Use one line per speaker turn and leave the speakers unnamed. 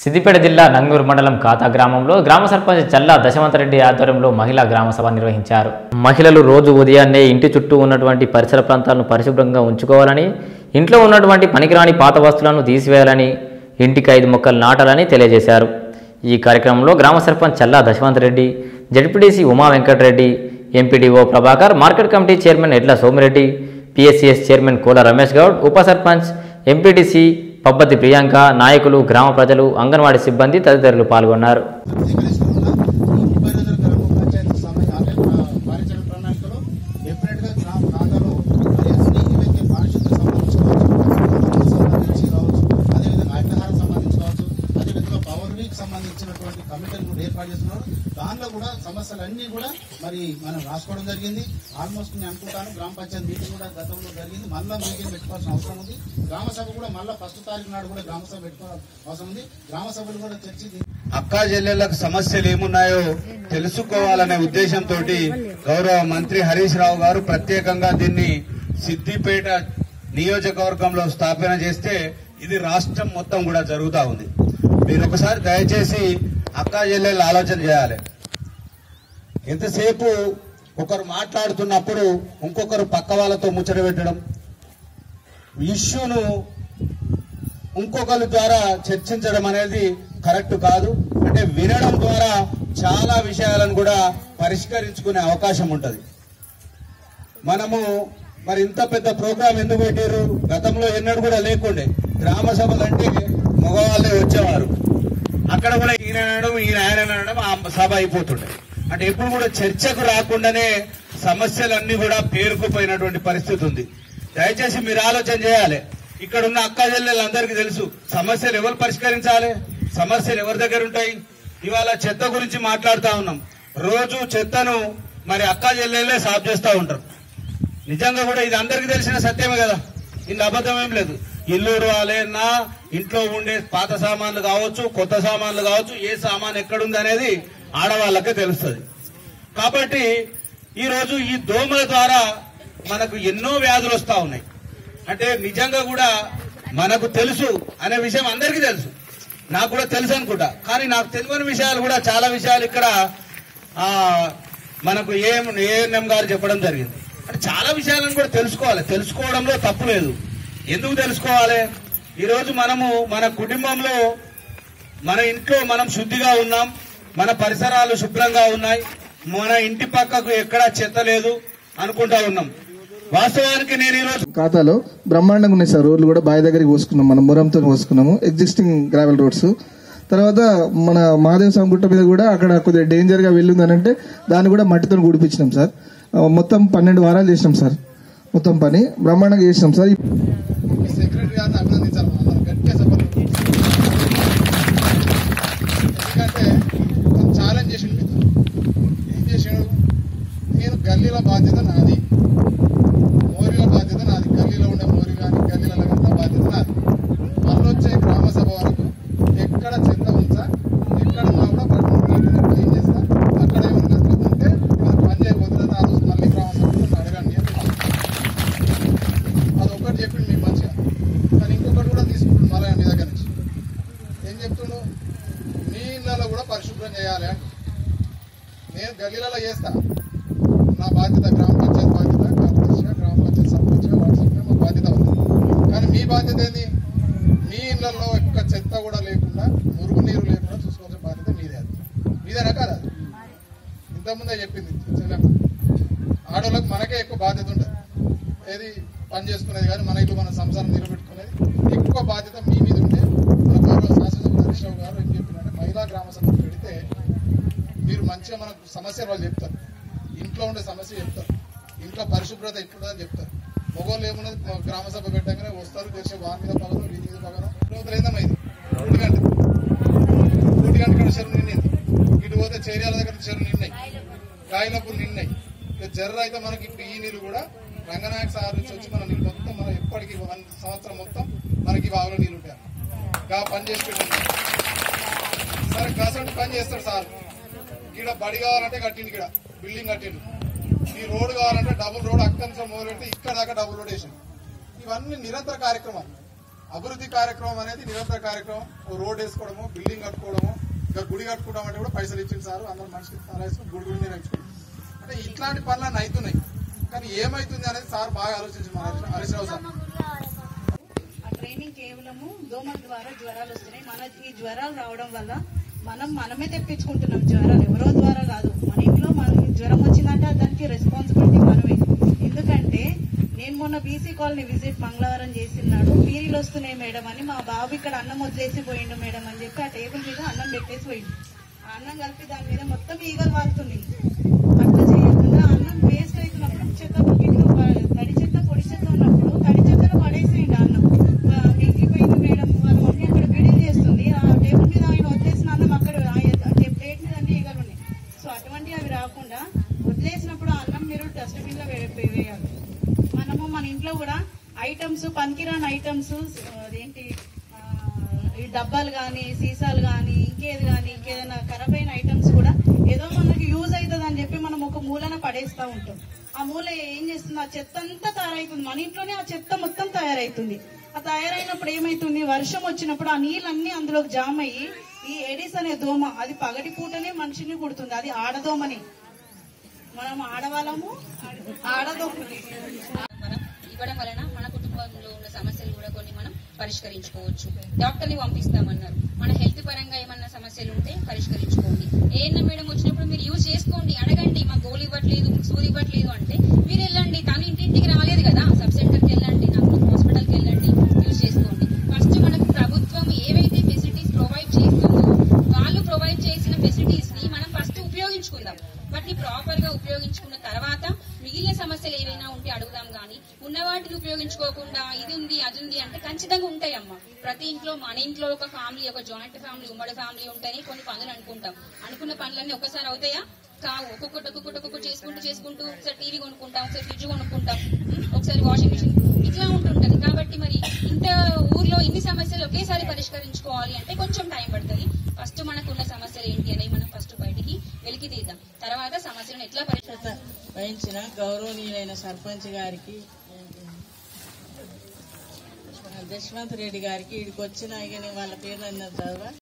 సిద్దిపేట జిల్లా నంగూరు మండలం ఖాతా గ్రామంలో గ్రామ సర్పంచ్ చల్లా దశవంతరెడ్డి ఆధ్వర్యంలో మహిళా గ్రామ సభ నిర్వహించారు మహిళలు రోజు ఉదయాన్నే ఇంటి చుట్టూ ఉన్నటువంటి పరిసర ప్రాంతాలను పరిశుభ్రంగా ఉంచుకోవాలని ఇంట్లో ఉన్నటువంటి పనికిరాని పాత వస్తువులను తీసివేయాలని ఇంటికి ఐదు మొక్కలు నాటాలని తెలియజేశారు ఈ కార్యక్రమంలో గ్రామ sarpanch Challa Dasavanthareddy ZPTC Uma Venkatareddy MPDO Prabhakar market committee chairman Edla Somireddy PSCS chairman Kola Ramesh Goud ఉప సర్పంచ్ ఎంపీటీసీ పబ్బతి ప్రియాంక నాయకులు గ్రామ ప్రజలు అంగన్వాడీ సిబ్బంది తదితరులు పాల్గొన్నారు
ముప్పై రోజుల గ్రామ పంచాయతీ సమయ అంటే కార్యాచరణ ప్రణాళికలో డెఫినెట్ గా గ్రామ ఖాతాలో మరి అన్ని ఏవైతే పారిశుద్ధ సంబంధించి కావచ్చు సంబంధించి కావచ్చు అదేవిధంగా అగ్రహారం సంబంధించి కావచ్చు అదేవిధంగా పవర్ వీక్ సంబంధించినటువంటి కమిటీలు కూడా ఏర్పాటు చేస్తున్నారు దానిలో కూడా సమస్యలన్నీ కూడా మరి మనం రాసుకోవడం జరిగింది ఆల్మోస్ట్ నేను అనుకుంటాను గ్రామ పంచాయతీ మీటింగ్ కూడా గతంలో జరిగింది మళ్ళా మీటింగ్ పెట్టుకోవాల్సిన అవసరం ఉంది గ్రామ సభ కూడా మళ్ళా ఫస్ట్ తారీఖు నాడు కూడా గ్రామ సభ పెట్టుకోవాల్సిన అవసరం ఉంది గ్రామ సభలు కూడా చర్చించి అక్కా చెల్లెళ్లకు సమస్యలు ఏమున్నాయో తెలుసుకోవాలనే ఉద్దేశంతో గౌరవ మంత్రి హరీష్ రావు గారు ప్రత్యేకంగా దీన్ని సిద్దిపేట నియోజకవర్గంలో స్థాపన చేస్తే ఇది రాష్ట్రం మొత్తం కూడా జరుగుతా ఉంది మీరు ఒకసారి దయచేసి అక్కా చెల్లెళ్ళు ఆలోచన చేయాలి ఎంతసేపు ఒకరు మాట్లాడుతున్నప్పుడు ఇంకొకరు పక్క వాళ్ళతో ముచ్చట పెట్టడం ఇష్యూను ఇంకొకరి ద్వారా చర్చించడం అనేది కరెక్ట్ కాదు అంటే వినడం ద్వారా చాలా విషయాలను కూడా పరిష్కరించుకునే అవకాశం ఉంటది మనము మరి ఇంత పెద్ద ప్రోగ్రాం ఎందుకు పెట్టారు గతంలో ఎన్నడూ కూడా లేకుండే గ్రామ సభలు అంటే మగవాళ్ళే వచ్చేవారు అక్కడ కూడా ఈయన అనడం ఈయన ఆయన అనడం ఆ సభ అయిపోతుండే అంటే ఎప్పుడు కూడా చర్చకు రాకుండానే సమస్యలన్నీ కూడా పేరుకుపోయినటువంటి పరిస్థితి ఉంది దయచేసి మీరు ఆలోచన చేయాలి ఇక్కడ ఉన్న అక్క చెల్లెళ్ళందరికీ తెలుసు సమస్యలు ఎవరు పరిష్కరించాలి సమస్యలు ఎవరి దగ్గర ఉంటాయి ఇవాళ చెత్త గురించి మాట్లాడుతా ఉన్నాం రోజు చెత్తను మరి అక్క చెల్లెళ్ళే సాఫ్ చేస్తా ఉంటారు నిజంగా కూడా ఇది అందరికీ తెలిసిన సత్యమే కదా ఇందులో అబద్ధం ఏం లేదు ఇల్లు నా ఇంట్లో ఉండే పాత సామాన్లు కావచ్చు కొత్త సామాన్లు కావచ్చు ఏ సామాన్ ఎక్కడుంది అనేది ఆడవాళ్ళకే తెలుస్తుంది కాబట్టి ఈ రోజు ఈ దోమల ద్వారా మనకు ఎన్నో వ్యాధులు వస్తా ఉన్నాయి అంటే నిజంగా కూడా మనకు తెలుసు అనే విషయం అందరికీ తెలుసు నాకు కూడా తెలుసు అనుకుంటా కానీ నాకు తెలియని విషయాలు కూడా చాలా విషయాలు ఇక్కడ ఆ మనకు ఏఎం ఏఎన్ఎం గారు చెప్పడం జరిగింది అంటే చాలా విషయాలను కూడా తెలుసుకోవాలి తెలుసుకోవడంలో తప్పు లేదు ఎందుకు తెలుసుకోవాలి ఈరోజు మనము మన కుటుంబంలో మన ఇంట్లో మనం శుద్ధిగా ఉన్నాం మన పరిసరాలు శుభ్రంగా ఉన్నాయి మన ఇంటి పక్కకు ఎక్కడా చెత్త లేదు అనుకుంటా ఉన్నాం వాస్తవానికి నేను ఈరోజు
ఖాతాలో బ్రహ్మాండంగా ఉన్నాయి సార్ రోడ్లు కూడా బావి దగ్గరికి పోసుకున్నాం మనం మురంతో పోసుకున్నాము ఎగ్జిస్టింగ్ గ్రావెల్ రోడ్స్ తర్వాత మన మహాదేవ స్వామి గుట్ట మీద కూడా అక్కడ కొద్దిగా డేంజర్ గా వెళ్ళిందని అంటే దాన్ని కూడా మట్టితో గుడిపించినాం సార్ ఆ, మొత్తం పన్నెండు వారాలు చేసినాం సార్ మొత్తం పని బ్రహ్మాండంగా చేసినాం సార్
సెక్రటరీ గారిని అభినందించాలి మనం గట్టిగా చెప్పాలి ఎందుకంటే కొంచెం ఛాలెంజ్ చేసిండు మీతో ఏం చేసాడు నేను గల్లీల బాధ్యత నాది మోరీల బాధ్యత నాది గల్లీలో ఉండే మోరీ కానీ గల్లీల అంతా బాధ్యత నాది మళ్ళీ వచ్చే గ్రామ సభ వరకు ఎక్కడ చెత్త ఉంచా ఎక్కడ ఉన్నా కూడా పట్టుకుని నీటిని క్లీన్ చేస్తా అక్కడ ఏమైనా ఉంటే ఏమైనా పని చేయకపోతే ఆ రోజు మళ్ళీ గ్రామ సభలో అడగండి అని అదొక్కటి చెప్పిండు మీకు మంచిగా కానీ ఇంకొకటి కూడా తీసుకుంటుండు మళ్ళీ మీ దగ్గర నుంచి ఏం చెప్తుండు మీ ఇళ్ళలో కూడా పరిశుభ్రం చేయాలి అంట నేను గల్లీలలో చేస్తా నా బాధ్యత గ్రామ పంచాయతీ బాధ్యత కార్పొరేషన్ గ్రామ పంచాయతీ సర్పంచ్ వార్డు సభ్యులు మా బాధ్యత ఉంది కానీ మీ బాధ్యత ఏంది మీ ఇళ్లలో ఒక్క చెత్త కూడా లేకుండా మురుగు నీరు లేకుండా చూసుకోవాల్సిన బాధ్యత మీదే అది మీదేనా కాదు అది ఇంతకుముందే చెప్పింది చెల్లెమ్మ ఆడవాళ్ళకి మనకే ఎక్కువ బాధ్యత ఉంటుంది ఏది పని చేసుకునేది కానీ మన ఇల్లు మన సంసారం నిలబెట్టుకునేది ఎక్కువ బాధ్యత మీ మీద ఉంటే మన గౌరవ శాసనసభ హరీష్ రావు గారు ఏం చెప్పినంటే మహిళా గ్రామ సభ పెడితే మీరు మంచిగా మనకు సమస్యలు వాళ్ళు చెప్తారు ఇంట్లో ఉండే సమస్య చెప్తారు ఇంట్లో పరిశుభ్రత ఎట్లుంటుందని చెప్తారు మొగోళ్ళు ఏమున్నది మా గ్రామ సభ పెట్టగానే వస్తారు చేసే వారి మీద పగలం వీధి మీద పగలం రోజులు ఏందమ్మా ఇది ఒంటి గంట ఒంటి గంట ఇక్కడ చెరువు నిండింది ఇటు పోతే చేరియాల దగ్గర చెరువు నిన్నాయి కాయలప్పుడు నిన్నాయి ఇక జర్ర అయితే మనకి ఇప్పుడు ఈ నీళ్ళు కూడా రంగనాయక సార్ నుంచి వచ్చి మన నీళ్ళు మొత్తం మనం ఎప్పటికీ వన్ సంవత్సరం మొత్తం మనకి ఈ బావిలో నీళ్ళు ఉంటాయి గా పని చేసి పెట్టండి సరే కాసంటి పని చేస్తాడు సార్ ఇక్కడ బడి కావాలంటే కట్టిండు ఇక్కడ బిల్డింగ్ కట్టిండు ఈ రోడ్ కావాలంటే డబుల్ రోడ్ అక్కడి నుంచి మొదలు పెడితే ఇక్కడ దాకా డబుల్ రోడ్ వేసిండు ఇవన్నీ నిరంతర కార్యక్రమాలు
అభివృద్ధి కార్యక్రమం అనేది నిరంతర కార్యక్రమం ఓ రోడ్ వేసుకోవడము బిల్డింగ్ కట్టుకోవడము ఇంకా గుడి కట్టుకోవడం అంటే కూడా పైసలు ఇచ్చింది సార్ అందరూ మనిషికి తల వేసుకుని గుడి గుడి నిర్వహించుకోండి అంటే ఇట్లాంటి పనులన్నీ అవుతున్నాయి కానీ ఏమైతుంది అనేది సార్ బాగా ఆలోచించింది మన హరీష్- హరీష్ రావు సార్
ఆ ట్రైనింగ్ కేవలము దోమల ద్వారా జ్వరాలు వస్తున్నాయి మన ఈ జ్వరాలు రావడం వల్ల మనం మనమే తెప్పించుకుంటున్నాం జ్వరాలు ఎవరో ద్వారా కాదు మన ఇంట్లో మన జ్వరం వచ్చిందంటే దానికి రెస్పాన్సిబిలిటీ మనమే ఎందుకంటే నేను మొన్న బీసీ కాలనీ విజిట్ మంగళవారం చేసినాడు పీరీలు వస్తున్నాయి మేడం అని మా బాబు ఇక్కడ అన్నం వదిలేసి పోయిండు మేడం అని చెప్పి ఆ టేబుల్ మీద అన్నం పెట్టేసి పోయిండు ఆ అన్నం కలిపి దాని మీద మొత్తం ఈగలు వాళ్తుంది అట్లా చేయకుండా అన్నం వేస్ట్ అవుతున్నప్పుడు చెత్త బకెట్లో ప- తడి చెత్త పొడి చెత్త ఉన్నప్పుడు తడి చెత్తలో పడేసేయండి అన్నం ఆ, మిగిలిపోయింది మేడం వాళ్ళ మమ్మీ అక్కడ బిడీలు చేస్తుంది ఆ టేబుల్ మీద ఆయన వదిలేసిన అన్నం అక్కడ ఆ ఎ- ఆ ప్లేట్ మీద అన్ని ఈగలు ఉన్నాయి సో అటువంటి అవి రాకుండా వదిలేసినప్పుడు ఆ అన్నం మీరు డస్ట్బిన్ లో వే- వే- వేయాలి మనము మన ఇంట్లో కూడా ఐటమ్స్ పనికిరాని ఐటమ్స్ అదేంటి ఆ, ఈ డబ్బాలు కానీ సీసాలు కానీ ఇంకేది కానీ ఇంకేదైనా ఖరాబ్ అయిన ఐటమ్స్ కూడా ఏదో మనకి యూజ్ అవుతుంది అని చెప్పి మనం ఒక మూలన పడేస్తా ఉంటాం ఆ మూల ఏం చేస్తుంది ఆ చెత్త అంతా తయారైతుంది మన ఇంట్లోనే ఆ చెత్త మొత్తం తయారైతుంది ఆ తయారైనప్పుడు ఏమైతుంది వర్షం వచ్చినప్పుడు ఆ నీళ్ళన్నీ అందులోకి జామ్ అయ్యి ఈ ఎడిస్ అనే దోమ అది పగటి పూటనే మనిషిని కుడుతుంది అది ఆడదోమని మనం ఆడవాళ్ళము ఆడదోమని
మనం ఇవ్వడం వలన మన కుటుంబంలో ఉన్న సమస్యలు కూడా కొన్ని మనం పరిష్కరించుకోవచ్చు డాక్టర్ ని పంపిస్తామన్నారు మన హెల్త్ పరంగా ఏమన్నా సమస్యలు ఉంటే పరిష్కరించుకోండి ఏఎన్ఎం మేడం వచ్చినప్పుడు మీరు యూజ్ చేసుకోండి అడగండి మా గోలు ఇవ్వట్లేదు సూది ఇవ్వట్లేదు అంటే మీరు వెళ్ళండి తను ఇంటింటికి రాలేదు కదా సబ్ సెంటర్కి వెళ్ళండి నాకు హాస్పిటల్కి వెళ్ళండి యూజ్ చేసుకోండి ఫస్ట్ మనకు ప్రభుత్వం ఏవైతే ఫెసిలిటీస్ ప్రొవైడ్ చేస్తుందో వాళ్ళు ప్రొవైడ్ చేసిన ఫెసిలిటీస్ ని మనం ఫస్ట్ ఉపయోగించుకుందాం వాటిని ప్రాపర్ గా ఉపయోగించుకున్న తర్వాత మిగిలిన సమస్యలు ఏవైనా ఉంటే అడుగుదాం గానీ ఉన్న వాటిని ఉపయోగించుకోకుండా ఇది ఉంది అది ఉంది అంటే ఖచ్చితంగా ఉంటాయమ్మా ప్రతి ఇంట్లో మన ఇంట్లో ఒక ఫ్యామిలీ ఒక జాయింట్ ఫ్యామిలీ ఉమ్మడి ఫ్యామిలీ ఉంటేనే కొన్ని పనులు అనుకుంటాం అనుకున్న పనులన్నీ ఒకసారి అవుతాయా కావు ఒక్కొక్కటి ఒక్కొక్కటి ఒక్కొక్కటి చేసుకుంటూ చేసుకుంటూ ఒకసారి టీవీ కొనుక్కుంటాం ఒకసారి ఫ్రిడ్జ్ కొనుక్కుంటాం ఉం, ఒకసారి వాషింగ్ మిషన్ ఇట్లా ఉంటుంటది కాబట్టి మరి ఇంత ఊర్లో ఇన్ని సమస్యలు ఒకేసారి పరిష్కరించుకోవాలి అంటే కొంచెం టైం పడుతుంది ఫస్ట్ మనకున్న సమస్యలు ఏంటి అనేవి మనం ఫస్ట్ బయటికి వెలికి తీద్దాం తర్వాత సమస్యలను ఎట్లా పరిష్కరిస్తాం
వహించిన గౌరవనీయులైన సర్పంచ్ గారికి దశవంత్ రెడ్డి గారికి ఇక్కడికి వచ్చిన ఇక నేను వాళ్ళ పేర్లు అన్నది చదవ